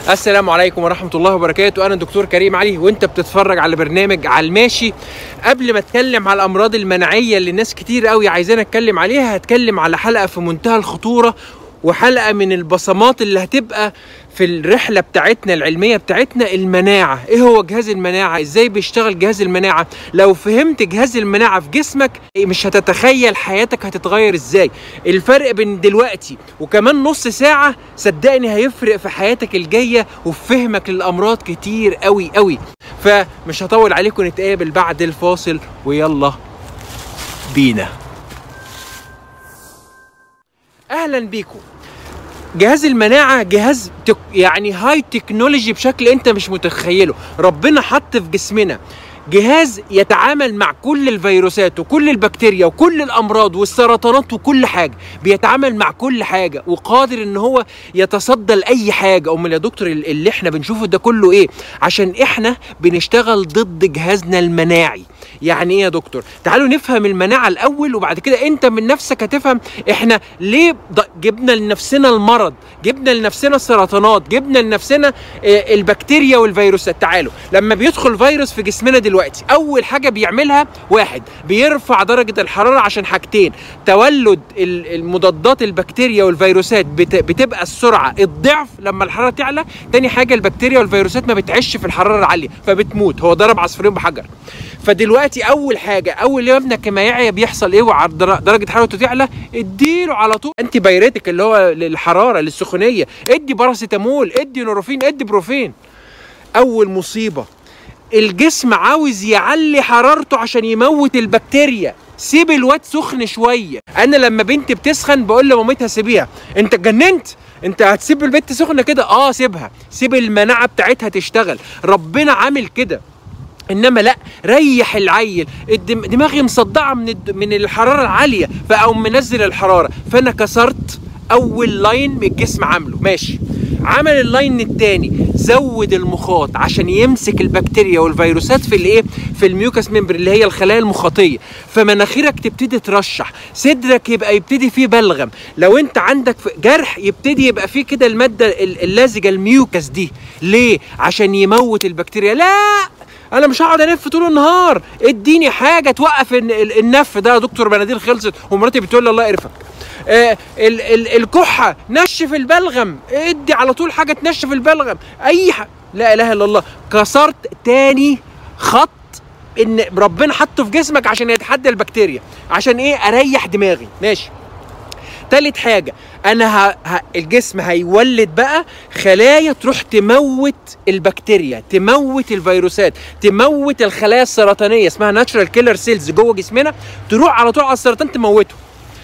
السلام عليكم ورحمة الله وبركاته أنا دكتور كريم علي وأنت بتتفرج على برنامج على الماشي قبل ما أتكلم على الأمراض المناعية اللي ناس كتير قوي عايزين أتكلم عليها هتكلم على حلقة في منتهى الخطورة وحلقة من البصمات اللي هتبقى في الرحلة بتاعتنا العلمية بتاعتنا المناعة ايه هو جهاز المناعة ازاي بيشتغل جهاز المناعة لو فهمت جهاز المناعة في جسمك مش هتتخيل حياتك هتتغير ازاي الفرق بين دلوقتي وكمان نص ساعة صدقني هيفرق في حياتك الجاية وفي فهمك للأمراض كتير قوي قوي فمش هطول عليكم نتقابل بعد الفاصل ويلا بينا اهلا بيكم جهاز المناعة جهاز تك يعني هاي تكنولوجي بشكل انت مش متخيله ربنا حط في جسمنا جهاز يتعامل مع كل الفيروسات وكل البكتيريا وكل الامراض والسرطانات وكل حاجه بيتعامل مع كل حاجه وقادر ان هو يتصدى لاي حاجه امال يا دكتور اللي احنا بنشوفه ده كله ايه عشان احنا بنشتغل ضد جهازنا المناعي يعني ايه يا دكتور تعالوا نفهم المناعه الاول وبعد كده انت من نفسك هتفهم احنا ليه جبنا لنفسنا المرض جبنا لنفسنا السرطانات جبنا لنفسنا البكتيريا والفيروسات تعالوا لما بيدخل فيروس في جسمنا دلوقتي اول حاجه بيعملها واحد بيرفع درجه الحراره عشان حاجتين تولد المضادات البكتيريا والفيروسات بتبقى السرعه الضعف لما الحراره تعلى تاني حاجه البكتيريا والفيروسات ما بتعيش في الحراره العاليه فبتموت هو ضرب عصفورين بحجر فدلوقتي اول حاجه اول ما ابنك ما يعيا بيحصل ايه درجه حرارته تعلى اديله على طول انتي بايريتك اللي هو للحراره للسخونيه ادي باراسيتامول ادي نوروفين ادي بروفين اول مصيبه الجسم عاوز يعلي حرارته عشان يموت البكتيريا سيب الواد سخن شويه انا لما بنتي بتسخن بقول لمامتها سيبيها انت اتجننت انت هتسيب البنت سخنه كده اه سيبها سيب المناعه بتاعتها تشتغل ربنا عامل كده انما لا ريح العيل دماغي مصدعه من من الحراره العاليه فاقوم منزل الحراره فانا كسرت اول لاين من الجسم عامله ماشي عمل اللاين الثاني زود المخاط عشان يمسك البكتيريا والفيروسات في الايه في الميوكاس ممبر اللي هي الخلايا المخاطيه فمناخيرك تبتدي ترشح صدرك يبقى يبتدي فيه بلغم لو انت عندك جرح يبتدي يبقى فيه كده الماده اللازجه الميوكاس دي ليه عشان يموت البكتيريا لا انا مش هقعد انف طول النهار اديني حاجه توقف النف ده يا دكتور مناديل خلصت ومراتي بتقول لي الله يقرفك آه ال ال الكحه نشف البلغم ادي على طول حاجه تنشف البلغم اي حاجه لا اله الا الله كسرت تاني خط ان ربنا حطه في جسمك عشان يتحدى البكتيريا عشان ايه اريح دماغي ماشي تالت حاجة أنا ه... ه... الجسم هيولد بقى خلايا تروح تموت البكتيريا تموت الفيروسات تموت الخلايا السرطانية اسمها ناتشرال كيلر سيلز جوه جسمنا تروح على طول على السرطان تموته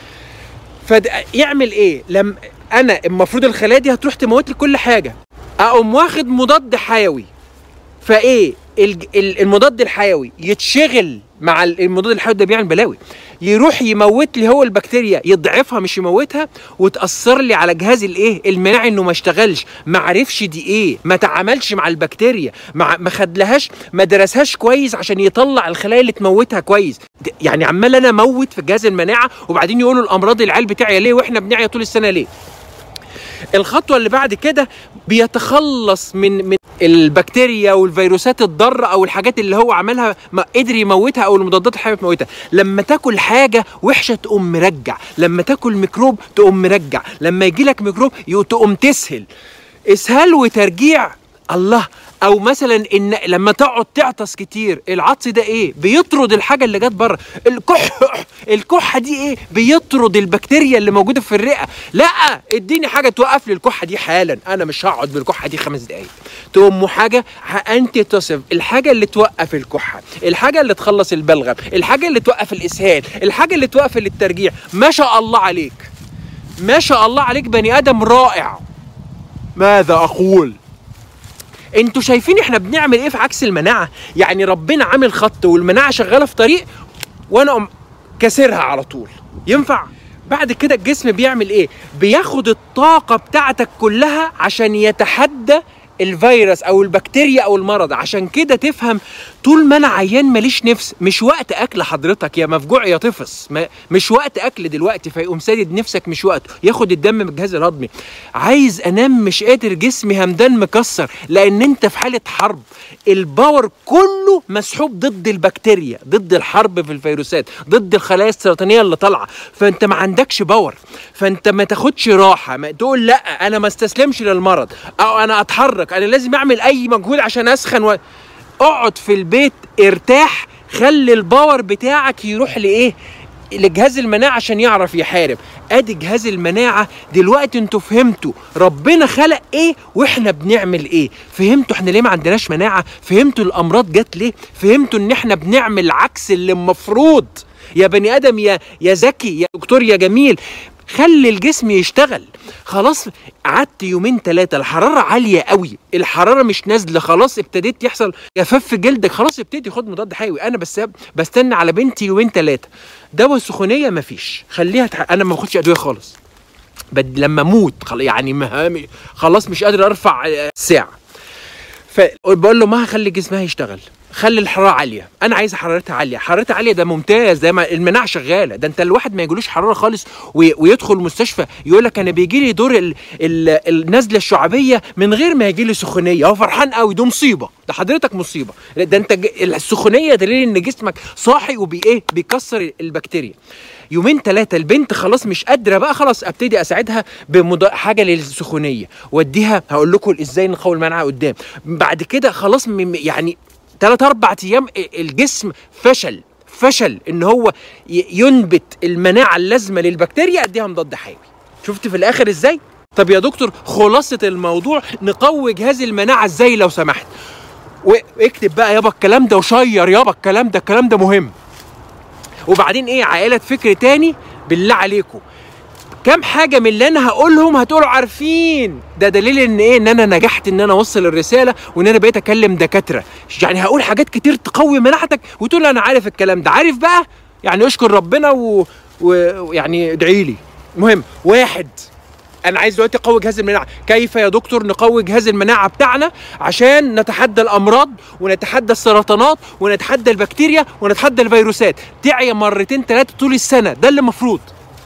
فيعمل ايه لما انا المفروض الخلايا دي هتروح تموت لي كل حاجه اقوم واخد مضاد حيوي فايه المضاد الحيوي يتشغل مع المضاد الحيوي ده بيعمل بلاوي يروح يموت لي هو البكتيريا يضعفها مش يموتها وتاثر لي على جهاز الايه المناعي انه ما اشتغلش ما عرفش دي ايه ما تعاملش مع البكتيريا ما ما خدلهاش ما درسهاش كويس عشان يطلع الخلايا اللي تموتها كويس يعني عمال انا اموت في جهاز المناعه وبعدين يقولوا الامراض العيال بتاعي ليه واحنا بنعيا طول السنه ليه الخطوه اللي بعد كده بيتخلص من من البكتيريا والفيروسات الضاره او الحاجات اللي هو عملها ما قدر يموتها او المضادات الحيويه تموتها لما تاكل حاجه وحشه تقوم مرجع لما تاكل ميكروب تقوم مرجع لما يجي لك ميكروب تقوم تسهل اسهال وترجيع الله او مثلا ان لما تقعد تعطس كتير العطس ده ايه بيطرد الحاجه اللي جت بره الكح الكحه دي ايه بيطرد البكتيريا اللي موجوده في الرئه لا اديني حاجه توقف لي الكحه دي حالا انا مش هقعد بالكحه دي خمس دقايق تقوم حاجه انت تصف الحاجه اللي توقف الكحه الحاجه اللي تخلص البلغم الحاجه اللي توقف الاسهال الحاجه اللي توقف الترجيع ما شاء الله عليك ما شاء الله عليك بني ادم رائع ماذا اقول انتوا شايفين احنا بنعمل ايه في عكس المناعه يعني ربنا عامل خط والمناعه شغاله في طريق وانا أقوم كسرها على طول ينفع بعد كده الجسم بيعمل ايه بياخد الطاقه بتاعتك كلها عشان يتحدى الفيروس او البكتيريا او المرض عشان كده تفهم طول ما انا عيان ماليش نفس مش وقت اكل حضرتك يا مفجوع يا طفس ما مش وقت اكل دلوقتي فيقوم سادد نفسك مش وقته ياخد الدم من الجهاز الهضمي عايز انام مش قادر جسمي همدان مكسر لان انت في حاله حرب الباور كله مسحوب ضد البكتيريا ضد الحرب في الفيروسات ضد الخلايا السرطانيه اللي طالعه فانت ما عندكش باور فانت ما تاخدش راحه ما تقول لا انا ما استسلمش للمرض او انا اتحرك انا لازم اعمل اي مجهود عشان اسخن و... اقعد في البيت ارتاح خلي الباور بتاعك يروح لايه لجهاز المناعة عشان يعرف يحارب ادي جهاز المناعة دلوقتي انتوا فهمتوا ربنا خلق ايه واحنا بنعمل ايه فهمتوا احنا ليه ما عندناش مناعة فهمتوا الامراض جت ليه فهمتوا ان احنا بنعمل عكس اللي المفروض يا بني ادم يا يا ذكي يا دكتور يا جميل خلي الجسم يشتغل خلاص قعدت يومين ثلاثة الحرارة عالية قوي الحرارة مش نازلة خلاص ابتديت يحصل جفاف في جلدك خلاص ابتدي خد مضاد حيوي انا بس بستنى على بنتي يومين ثلاثة دواء السخونية مفيش خليها تح... انا ما باخدش ادوية خالص بد... لما اموت خل... يعني مهامي خلاص مش قادر ارفع ساعة فبقول له ما هخلي جسمها يشتغل خلي الحراره عاليه انا عايز حرارتها عاليه حرارتها عاليه ده ممتاز ده ما المناعه شغاله ده انت الواحد ما يجيلوش حراره خالص وي... ويدخل المستشفى يقول لك انا بيجي لي دور ال... ال... النزله الشعبيه من غير ما يجي لي سخونيه هو فرحان قوي ده مصيبه ده حضرتك مصيبه ده انت ج... السخونيه دليل ان جسمك صاحي وبي ايه بيكسر البكتيريا يومين ثلاثة البنت خلاص مش قادرة بقى خلاص ابتدي اساعدها بمض... حاجة للسخونية واديها هقول لكم ازاي نقوي المناعة قدام بعد كده خلاص م... يعني ثلاث اربع ايام الجسم فشل فشل ان هو ينبت المناعه اللازمه للبكتيريا اديها مضاد حيوي شفت في الاخر ازاي طب يا دكتور خلاصه الموضوع نقوي جهاز المناعه ازاي لو سمحت واكتب بقى يابا الكلام ده وشير يابا الكلام ده الكلام ده مهم وبعدين ايه عائله فكر تاني بالله عليكم كام حاجة من اللي أنا هقولهم هتقولوا عارفين ده دليل إن إيه إن أنا نجحت إن أنا أوصل الرسالة وإن أنا بقيت أكلم دكاترة يعني هقول حاجات كتير تقوي مناعتك وتقول أنا عارف الكلام ده عارف بقى يعني اشكر ربنا ويعني و... ادعي لي المهم واحد انا عايز دلوقتي اقوي جهاز المناعه كيف يا دكتور نقوي جهاز المناعه بتاعنا عشان نتحدى الامراض ونتحدى السرطانات ونتحدى البكتيريا ونتحدى الفيروسات تعيا مرتين ثلاثه طول السنه ده اللي المفروض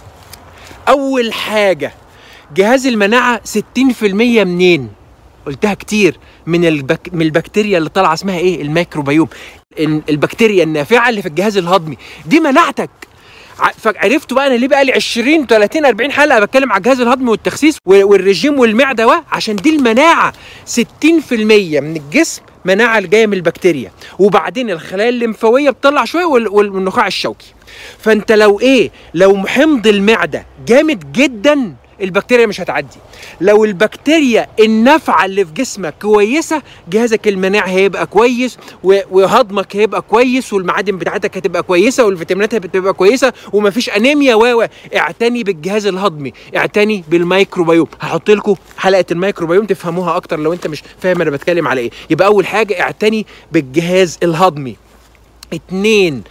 اول حاجه جهاز المناعه 60% منين قلتها كتير من البك... من البكتيريا اللي طالعه اسمها ايه الميكروبيوم البكتيريا النافعه اللي في الجهاز الهضمي دي مناعتك فعرفتوا بقى انا ليه بقى لي 20 30 40 حلقه بتكلم على الجهاز الهضمي والتخسيس والرجيم والمعده و عشان دي المناعه 60% من الجسم مناعه جايه من البكتيريا وبعدين الخلايا الليمفاويه بتطلع شويه والنخاع الشوكي فانت لو ايه لو حمض المعده جامد جدا البكتيريا مش هتعدي لو البكتيريا النافعه اللي في جسمك كويسه جهازك المناعي هيبقى كويس وهضمك هيبقى كويس والمعادن بتاعتك هتبقى كويسه والفيتامينات هتبقى كويسه ومفيش انيميا و اعتني بالجهاز الهضمي اعتني بالميكروبيوم هحط لكم حلقه الميكروبيوم تفهموها اكتر لو انت مش فاهم انا بتكلم على ايه يبقى اول حاجه اعتني بالجهاز الهضمي اتنين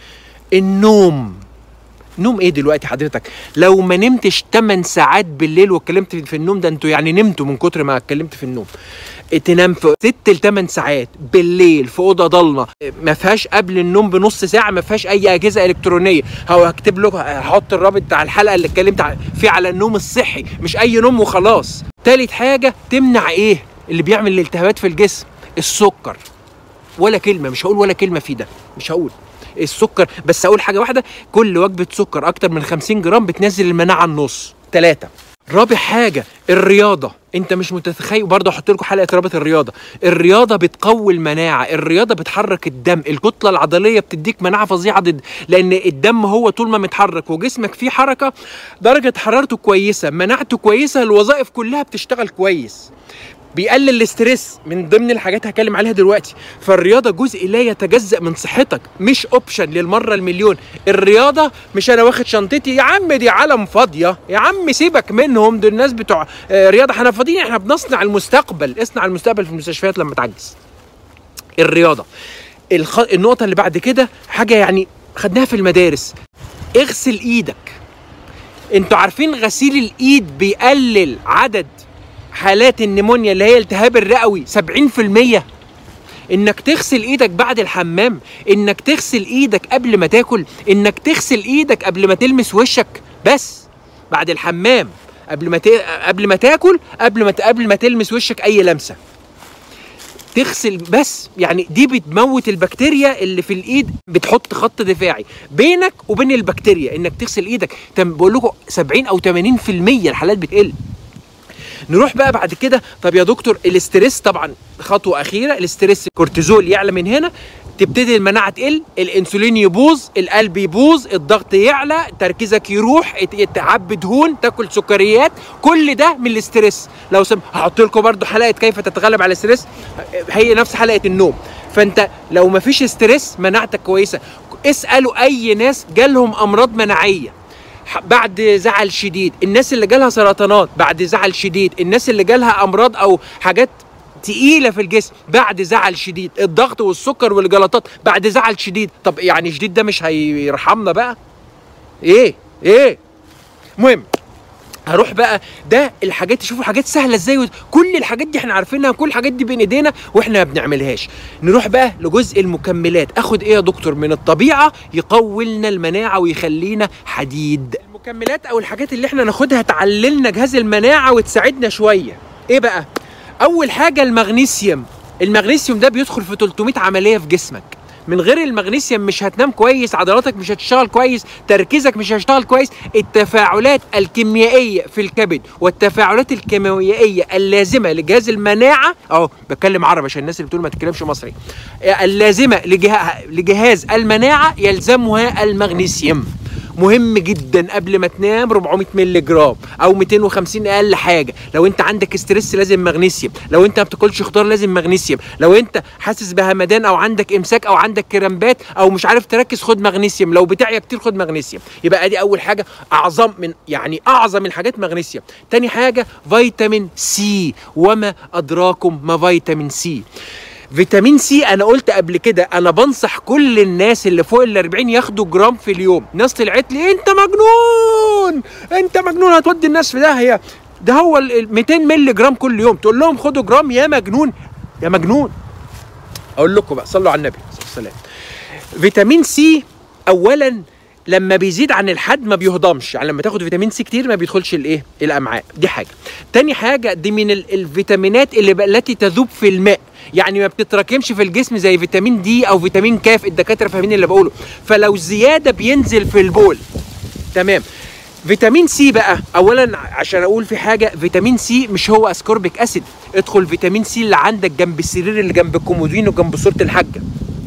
النوم نوم ايه دلوقتي حضرتك لو ما نمتش 8 ساعات بالليل واتكلمت في النوم ده انتوا يعني نمتوا من كتر ما اتكلمت في النوم تنام في 6 ل 8 ساعات بالليل في اوضه ضلمه ما فيهاش قبل النوم بنص ساعه ما فيهاش اي اجهزه الكترونيه هو هكتب لكم هحط الرابط بتاع الحلقه اللي اتكلمت فيه على النوم الصحي مش اي نوم وخلاص تالت حاجه تمنع ايه اللي بيعمل الالتهابات في الجسم السكر ولا كلمه مش هقول ولا كلمه في ده مش هقول السكر بس اقول حاجه واحده كل وجبه سكر اكتر من 50 جرام بتنزل المناعه النص ثلاثة رابع حاجة الرياضة انت مش متخيل برضه احط لكم حلقة رابط الرياضة الرياضة بتقوي المناعة الرياضة بتحرك الدم الكتلة العضلية بتديك مناعة فظيعة ضد لان الدم هو طول ما متحرك وجسمك فيه حركة درجة حرارته كويسة مناعته كويسة الوظائف كلها بتشتغل كويس بيقلل الاسترس من ضمن الحاجات هتكلم عليها دلوقتي فالرياضه جزء لا يتجزا من صحتك مش اوبشن للمره المليون الرياضه مش انا واخد شنطتي يا عم دي عالم فاضيه يا عم سيبك منهم دول الناس بتوع رياضه احنا فاضيين احنا بنصنع المستقبل اصنع المستقبل في المستشفيات لما تعجز الرياضه الخ... النقطه اللي بعد كده حاجه يعني خدناها في المدارس اغسل ايدك انتوا عارفين غسيل الايد بيقلل عدد حالات النمونيا اللي هي التهاب الرئوي 70% انك تغسل ايدك بعد الحمام انك تغسل ايدك قبل ما تاكل انك تغسل ايدك قبل ما تلمس وشك بس بعد الحمام قبل ما ت... قبل ما تاكل قبل ما ت... قبل ما تلمس وشك اي لمسه تغسل بس يعني دي بتموت البكتيريا اللي في الايد بتحط خط دفاعي بينك وبين البكتيريا انك تغسل ايدك تم بقول لكم 70 او 80% الحالات بتقل نروح بقى بعد كده طب يا دكتور الاسترس طبعا خطوه اخيره الاسترس كورتيزول يعلى من هنا تبتدي المناعه تقل الانسولين يبوظ القلب يبوظ الضغط يعلى تركيزك يروح تعبي دهون تاكل سكريات كل ده من الاسترس لو سم هحط لكم برضو حلقه كيف تتغلب على الاسترس هي نفس حلقه النوم فانت لو ما فيش استرس مناعتك كويسه اسالوا اي ناس جالهم امراض مناعيه بعد زعل شديد الناس اللي جالها سرطانات بعد زعل شديد الناس اللي جالها امراض او حاجات تقيله في الجسم بعد زعل شديد الضغط والسكر والجلطات بعد زعل شديد طب يعني شديد ده مش هيرحمنا بقى ايه ايه المهم هروح بقى ده الحاجات شوفوا حاجات سهله ازاي كل الحاجات دي احنا عارفينها كل الحاجات دي بين ايدينا واحنا ما بنعملهاش نروح بقى لجزء المكملات اخد ايه يا دكتور من الطبيعه يقوي لنا المناعه ويخلينا حديد المكملات او الحاجات اللي احنا ناخدها تعللنا جهاز المناعه وتساعدنا شويه ايه بقى اول حاجه المغنيسيوم المغنيسيوم ده بيدخل في 300 عمليه في جسمك من غير المغنيسيوم مش هتنام كويس عضلاتك مش هتشتغل كويس تركيزك مش هيشتغل كويس التفاعلات الكيميائيه في الكبد والتفاعلات الكيميائيه اللازمه لجهاز المناعه اهو بتكلم عربي عشان الناس اللي بتقول ما تتكلمش مصري اللازمه لجهاز المناعه يلزمها المغنيسيوم مهم جدا قبل ما تنام 400 مللي جرام او 250 اقل حاجه لو انت عندك ستريس لازم مغنيسيوم لو انت ما بتاكلش خضار لازم مغنيسيوم لو انت حاسس بهمدان او عندك امساك او عندك كرامبات او مش عارف تركز خد مغنيسيوم لو بتعيا كتير خد مغنيسيوم يبقى ادي اول حاجه اعظم من يعني اعظم الحاجات مغنيسيوم تاني حاجه فيتامين سي وما ادراكم ما فيتامين سي فيتامين سي انا قلت قبل كده انا بنصح كل الناس اللي فوق ال 40 ياخدوا جرام في اليوم ناس طلعت لي انت مجنون انت مجنون هتودي الناس في داهيه ده هو ال 200 مللي جرام كل يوم تقول لهم خدوا جرام يا مجنون يا مجنون اقول لكم بقى صلوا على النبي صلى الله عليه وسلم فيتامين سي اولا لما بيزيد عن الحد ما بيهضمش يعني لما تاخد فيتامين سي كتير ما بيدخلش الايه الامعاء دي حاجه تاني حاجه دي من الفيتامينات اللي التي تذوب في الماء يعني ما بتتراكمش في الجسم زي فيتامين دي او فيتامين كاف الدكاتره فاهمين اللي بقوله فلو زياده بينزل في البول تمام فيتامين سي بقى اولا عشان اقول في حاجه فيتامين سي مش هو اسكوربيك اسيد ادخل فيتامين سي اللي عندك جنب السرير اللي جنب الكومودين وجنب صوره الحاجه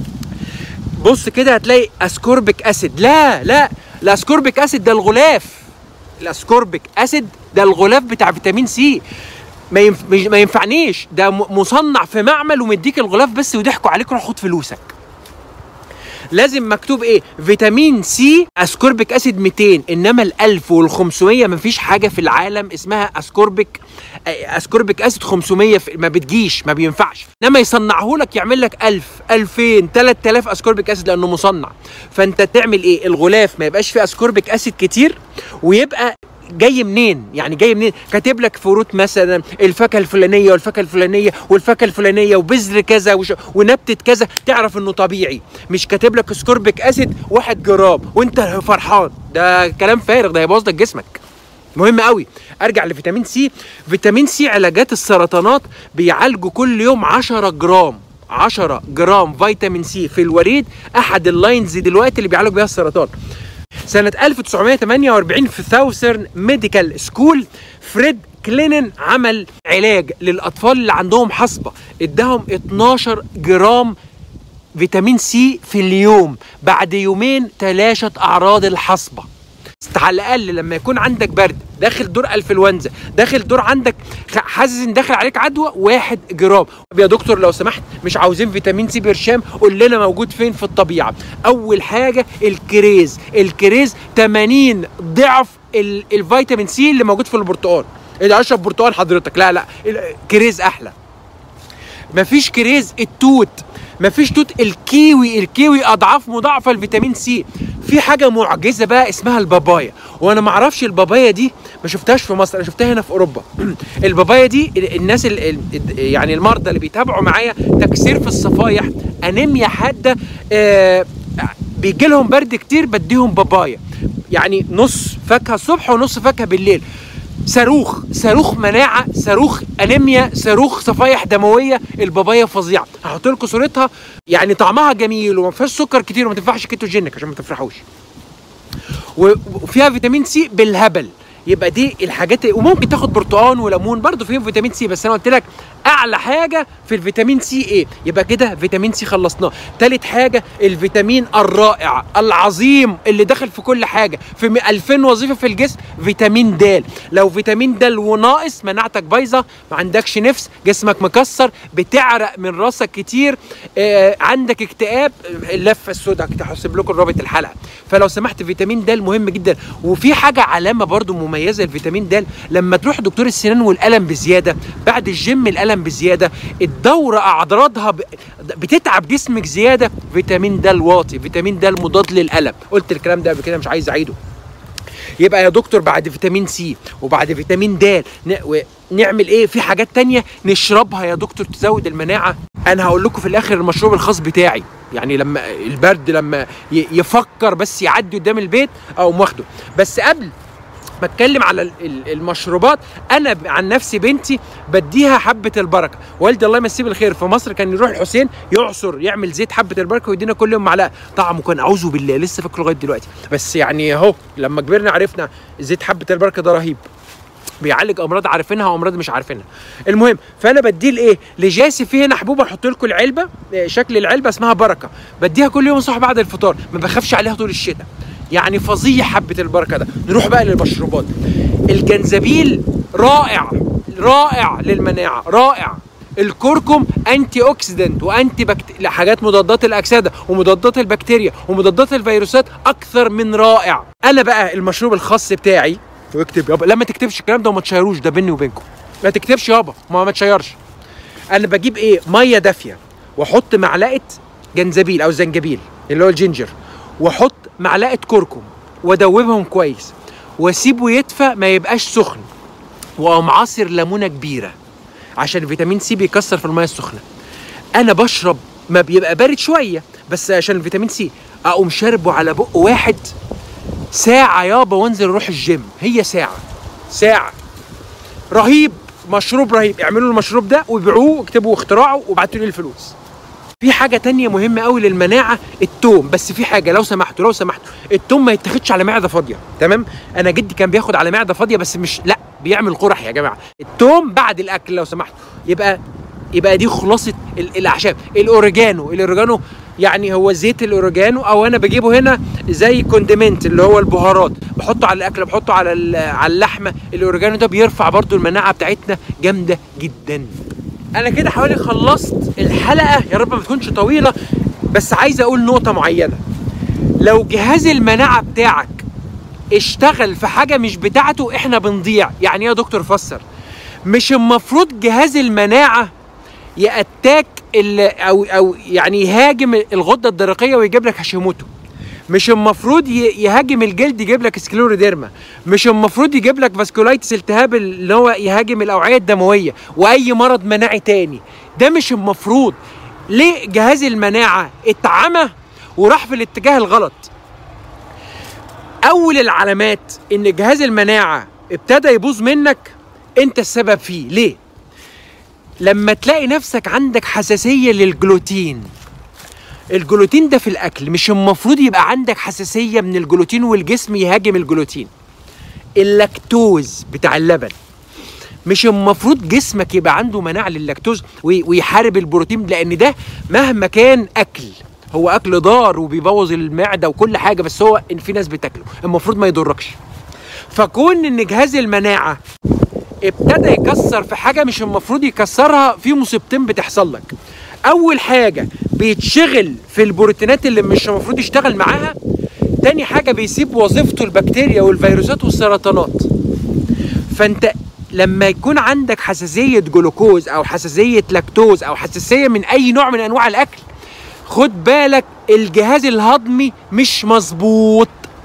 بص كده هتلاقي اسكوربيك اسيد لا لا الاسكوربيك اسيد ده الغلاف الاسكوربيك اسيد ده الغلاف بتاع فيتامين سي ما, ينف... ما ينفعنيش ده مصنع في معمل ومديك الغلاف بس وضحكوا عليك روح خد فلوسك لازم مكتوب ايه فيتامين سي اسكوربيك اسيد 200 انما ال 1000 وال 500 مفيش حاجه في العالم اسمها اسكوربيك اسكوربيك اسيد 500 ما بتجيش ما بينفعش انما يصنعه لك يعمل لك 1000 2000 3000 اسكوربيك اسيد لانه مصنع فانت تعمل ايه الغلاف ما يبقاش فيه اسكوربيك اسيد كتير ويبقى جاي منين يعني جاي منين كاتب لك فروت مثلا الفاكهه الفلانيه والفاكهه الفلانيه والفاكهه الفلانيه وبذر كذا وش... ونبته كذا تعرف انه طبيعي مش كاتب لك سكوربيك اسيد واحد جرام وانت فرحان ده كلام فارغ ده هيبوظ لك جسمك مهم قوي ارجع لفيتامين سي فيتامين سي علاجات السرطانات بيعالجوا كل يوم 10 جرام 10 جرام فيتامين سي في الوريد احد اللاينز دلوقتي اللي بيعالجوا بيها السرطان سنة 1948 في ثاوثرن ميديكال سكول فريد كلينن عمل علاج للأطفال اللي عندهم حصبة اداهم 12 جرام فيتامين سي في اليوم بعد يومين تلاشت أعراض الحصبة على الاقل لما يكون عندك برد داخل دور انفلونزا داخل دور عندك حاسس ان داخل عليك عدوى واحد جرام يا دكتور لو سمحت مش عاوزين فيتامين سي برشام قول لنا موجود فين في الطبيعه اول حاجه الكريز الكريز 80 ضعف الفيتامين سي اللي موجود في البرتقال اللي اشرب برتقال حضرتك لا لا كريز احلى مفيش كريز التوت مفيش توت الكيوي الكيوي اضعاف مضاعفه الفيتامين سي في حاجه معجزه بقى اسمها البابايا وانا ما اعرفش البابايا دي ما شفتهاش في مصر انا شفتها هنا في اوروبا البابايا دي الناس ال ال يعني المرضى اللي بيتابعوا معايا تكسير في الصفايح انيميا حاده آه بيجي لهم برد كتير بديهم بابايا يعني نص فاكهه الصبح ونص فاكهه بالليل صاروخ صاروخ مناعه صاروخ انيميا صاروخ صفايح دمويه البابايا فظيعه هحط لكم صورتها يعني طعمها جميل وما فيهاش سكر كتير وما تنفعش كيتوجينك عشان ما تفرحوش وفيها فيتامين سي بالهبل يبقى دي الحاجات وممكن تاخد برتقان وليمون برضه فيهم فيتامين سي بس انا قلت لك اعلى حاجه في الفيتامين سي ايه يبقى كده فيتامين سي خلصناه تالت حاجه الفيتامين الرائع العظيم اللي داخل في كل حاجه في 2000 وظيفه في الجسم فيتامين د لو فيتامين د وناقص مناعتك بايظه ما عندكش نفس جسمك مكسر بتعرق من راسك كتير آه عندك اكتئاب اللفه السوداء كده هسيب لكم رابط الحلقه فلو سمحت فيتامين د مهم جدا وفي حاجه علامه برضو مميزه الفيتامين د لما تروح دكتور السنان والالم بزياده بعد الجيم الالم بزياده الدوره اعراضها بتتعب جسمك زياده فيتامين د الواطي فيتامين د المضاد للالم قلت الكلام ده قبل كده مش عايز اعيده يبقى يا دكتور بعد فيتامين سي وبعد فيتامين د نعمل ايه في حاجات تانية نشربها يا دكتور تزود المناعه انا هقول لكم في الاخر المشروب الخاص بتاعي يعني لما البرد لما يفكر بس يعدي قدام البيت او واخده بس قبل بتكلم على المشروبات انا عن نفسي بنتي بديها حبه البركه والدي الله يمسيه بالخير في مصر كان يروح الحسين يعصر يعمل زيت حبه البركه ويدينا كل يوم معلقه طعمه كان اعوذ بالله لسه فاكره لغايه دلوقتي بس يعني اهو لما كبرنا عرفنا زيت حبه البركه ده رهيب بيعالج امراض عارفينها وامراض مش عارفينها المهم فانا بديه لايه لجاسي في هنا حبوب احط لكم العلبه شكل العلبه اسمها بركه بديها كل يوم الصبح بعد الفطار ما بخافش عليها طول الشتاء يعني فظيع حبه البركه ده نروح بقى للمشروبات الجنزبيل رائع رائع للمناعه رائع الكركم انتي اوكسيدنت وانتي بكت... حاجات مضادات الاكسده ومضادات البكتيريا ومضادات الفيروسات اكثر من رائع انا بقى المشروب الخاص بتاعي واكتب يابا لا ما تكتبش الكلام ده وما تشيروش ده بيني وبينكم ما تكتبش يابا ما ما تشيرش انا بجيب ايه ميه دافيه واحط معلقه جنزبيل او زنجبيل اللي هو الجينجر واحط معلقه كركم وادوبهم كويس واسيبه يدفى ما يبقاش سخن واقوم عاصر ليمونه كبيره عشان الفيتامين سي بيكسر في الميه السخنه انا بشرب ما بيبقى بارد شويه بس عشان الفيتامين سي اقوم شاربه على بق واحد ساعه يابا وانزل اروح الجيم هي ساعه ساعه رهيب مشروب رهيب اعملوا المشروب ده وبيعوه واكتبوا اختراعه وابعتوا لي الفلوس في حاجه تانية مهمه قوي للمناعه التوم بس في حاجه لو سمحتوا لو سمحتوا التوم ما يتاخدش على معده فاضيه تمام انا جدي كان بياخد على معده فاضيه بس مش لا بيعمل قرح يا جماعه التوم بعد الاكل لو سمحتوا يبقى يبقى دي خلاصه الاعشاب الاوريجانو الاوريجانو يعني هو زيت الاوريجانو او انا بجيبه هنا زي كونديمنت اللي هو البهارات بحطه على الاكل بحطه على على اللحمه الاوريجانو ده بيرفع برضو المناعه بتاعتنا جامده جدا انا كده حوالي خلصت الحلقه يا رب ما تكونش طويله بس عايز اقول نقطه معينه لو جهاز المناعه بتاعك اشتغل في حاجه مش بتاعته احنا بنضيع يعني ايه يا دكتور فسر مش المفروض جهاز المناعه ياتاك او او يعني يهاجم الغده الدرقيه ويجيب لك هاشيموتو مش المفروض يهاجم الجلد يجيب لك سكلوريديرما مش المفروض يجيب لك فاسكولايتس التهاب اللي هو يهاجم الاوعيه الدمويه واي مرض مناعي تاني ده مش المفروض ليه جهاز المناعه اتعمى وراح في الاتجاه الغلط اول العلامات ان جهاز المناعه ابتدى يبوظ منك انت السبب فيه ليه لما تلاقي نفسك عندك حساسيه للجلوتين الجلوتين ده في الاكل مش المفروض يبقى عندك حساسيه من الجلوتين والجسم يهاجم الجلوتين اللاكتوز بتاع اللبن مش المفروض جسمك يبقى عنده مناعه لللاكتوز ويحارب البروتين لان ده مهما كان اكل هو اكل ضار وبيبوظ المعده وكل حاجه بس هو ان في ناس بتاكله المفروض ما يضركش فكون ان جهاز المناعه ابتدى يكسر في حاجه مش المفروض يكسرها في مصيبتين بتحصل لك اول حاجه بيتشغل في البروتينات اللي مش المفروض يشتغل معاها تاني حاجه بيسيب وظيفته البكتيريا والفيروسات والسرطانات فانت لما يكون عندك حساسيه جلوكوز او حساسيه لاكتوز او حساسيه من اي نوع من انواع الاكل خد بالك الجهاز الهضمي مش مظبوط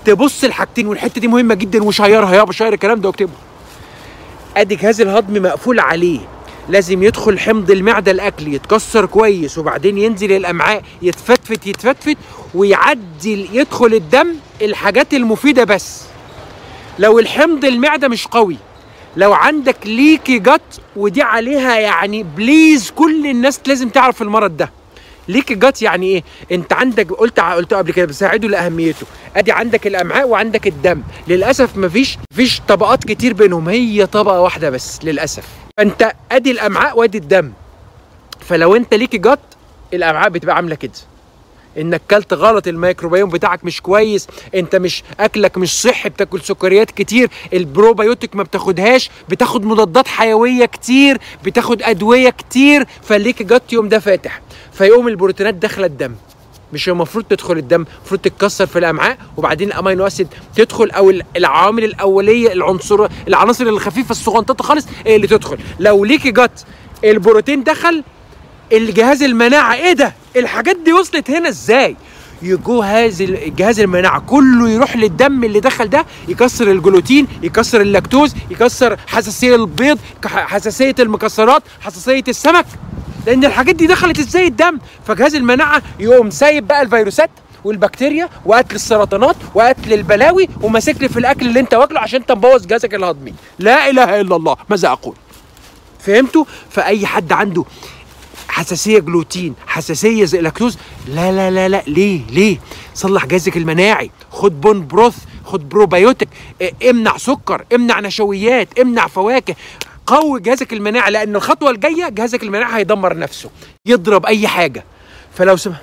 تبص الحاجتين والحته دي مهمه جدا وشيرها يابا شير الكلام ده واكتبه ادي جهاز الهضم مقفول عليه لازم يدخل حمض المعده الاكل يتكسر كويس وبعدين ينزل الامعاء يتفتفت يتفتفت ويعدي يدخل الدم الحاجات المفيده بس لو الحمض المعده مش قوي لو عندك ليكي جت ودي عليها يعني بليز كل الناس لازم تعرف المرض ده ليكي جت يعني ايه انت عندك قلت قلت قبل كده بساعده لاهميته ادي عندك الامعاء وعندك الدم للاسف مفيش مفيش طبقات كتير بينهم هي طبقه واحده بس للاسف فانت ادي الامعاء وادي الدم فلو انت ليكي جت الامعاء بتبقى عامله كده انك كلت غلط الميكروبيوم بتاعك مش كويس انت مش اكلك مش صحي بتاكل سكريات كتير البروبيوتيك ما بتاخدهاش بتاخد مضادات حيويه كتير بتاخد ادويه كتير فليك جت يوم ده فاتح فيقوم البروتينات داخله الدم مش المفروض تدخل الدم المفروض تتكسر في الامعاء وبعدين الامينو اسيد تدخل او العوامل الاوليه العنصر العناصر الخفيفه الصغنططه خالص اللي تدخل لو ليكي جت البروتين دخل الجهاز المناعه ايه ده الحاجات دي وصلت هنا ازاي يجو هذا جهاز المناعه كله يروح للدم اللي دخل ده يكسر الجلوتين يكسر اللاكتوز يكسر حساسيه البيض حساسيه المكسرات حساسيه السمك لان الحاجات دي دخلت ازاي الدم فجهاز المناعه يقوم سايب بقى الفيروسات والبكتيريا وقتل السرطانات وقتل البلاوي وماسك لي في الاكل اللي انت واكله عشان انت مبوظ جهازك الهضمي لا اله الا الله ماذا اقول فهمتوا فاي حد عنده حساسيه جلوتين حساسيه زي لاكتوز لا لا لا لا ليه ليه صلح جهازك المناعي خد بون بروث خد بروبيوتيك امنع سكر امنع نشويات امنع فواكه قوي جهازك المناعي لان الخطوه الجايه جهازك المناعي هيدمر نفسه يضرب اي حاجه فلو سمح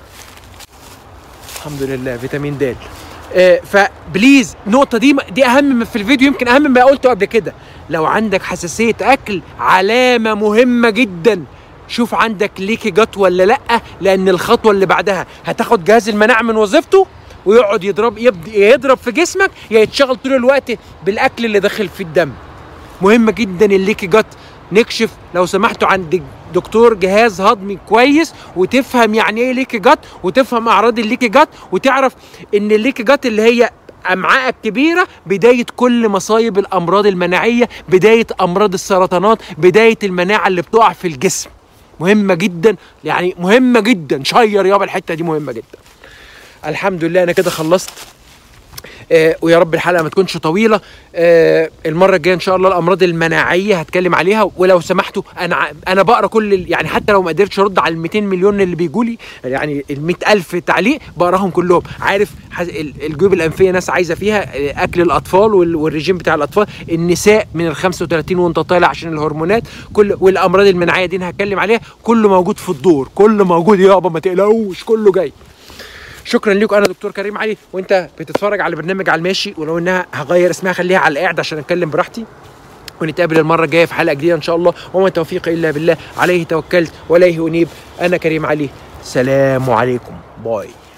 الحمد لله فيتامين د آه فبليز النقطه دي دي اهم في الفيديو يمكن اهم ما قلته قبل كده لو عندك حساسيه اكل علامه مهمه جدا شوف عندك ليكي جت ولا لا لان الخطوه اللي بعدها هتاخد جهاز المناعه من وظيفته ويقعد يضرب يبدأ يضرب في جسمك يا يتشغل طول الوقت بالاكل اللي داخل في الدم مهم جدا الليكي جت نكشف لو سمحتوا عند دكتور جهاز هضمي كويس وتفهم يعني ايه ليكي جت وتفهم اعراض الليكي جت وتعرف ان الليكي جت اللي هي امعائك كبيره بدايه كل مصايب الامراض المناعيه بدايه امراض السرطانات بدايه المناعه اللي بتقع في الجسم مهمه جدا يعني مهمه جدا شير يابا الحته دي مهمه جدا الحمد لله انا كده خلصت آه ويا رب الحلقه ما تكونش طويله آه المره الجايه ان شاء الله الامراض المناعيه هتكلم عليها ولو سمحتوا انا انا بقرا كل يعني حتى لو ما قدرتش ارد على ال 200 مليون اللي بيجوا لي يعني ال 100000 تعليق بقراهم كلهم عارف الجيوب الانفيه ناس عايزه فيها اكل الاطفال والرجيم بتاع الاطفال النساء من ال 35 وانت طالع عشان الهرمونات كل والامراض المناعيه دي هتكلم عليها كله موجود في الدور كله موجود يابا ما تقلقوش كله جاي شكرا لكم انا دكتور كريم علي وانت بتتفرج على برنامج على الماشي ولو انها هغير اسمها خليها على القاعد عشان اتكلم براحتي ونتقابل المره الجايه في حلقه جديده ان شاء الله وما توفيق الا بالله عليه توكلت واليه انيب انا كريم علي سلام عليكم باي